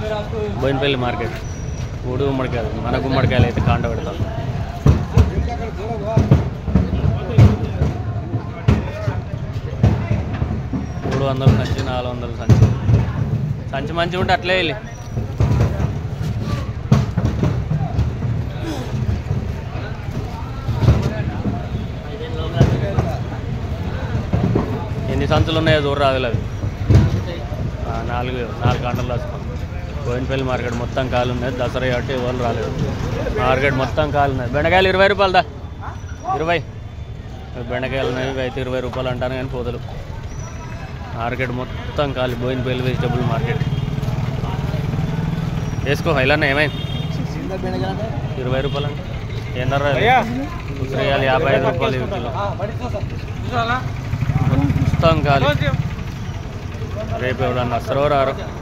Boinapalli market మూడు గుమ్మడికాయలు మన గుమ్మడికాయలు అయితే కాండ పెడతాం మూడు వందలు సంచి నాలుగు వందలు సంచి సంచి మంచిగా ఉంటే అట్లే వెళ్ళి ఎన్ని సంచులు ఉన్నాయో దూరం రాదు అవి ఆ, నాలుగు నాలుగు గంటలు వస్తాం బోయినపల్లి మార్కెట్ మొత్తం కాలు ఉన్నది దసరా కాబట్టి ఎవరు రాలేదు మార్కెట్ మొత్తం కాలు ఉన్నది బెండకాయలు ఇరవై రూపాయలు దా ఇరవై బెండకాయలు ఉన్నాయి ఇవి అయితే ఇరవై రూపాయలు అంటాను కానీ పోదలు మార్కెట్ మొత్తం కాలి బోయినపల్లి వెజిటబుల్ మార్కెట్ వేసుకో ఇలానే ఏమైంది ఇరవై రూపాయలు అంటే ఏందర్రా ఇది? ఉసిరికాయలు యాభై ఐదు రూపాయలు ఇవి కిలో మొత్తం కాలి రేపు ఎవడన్నా వస్తారో రారు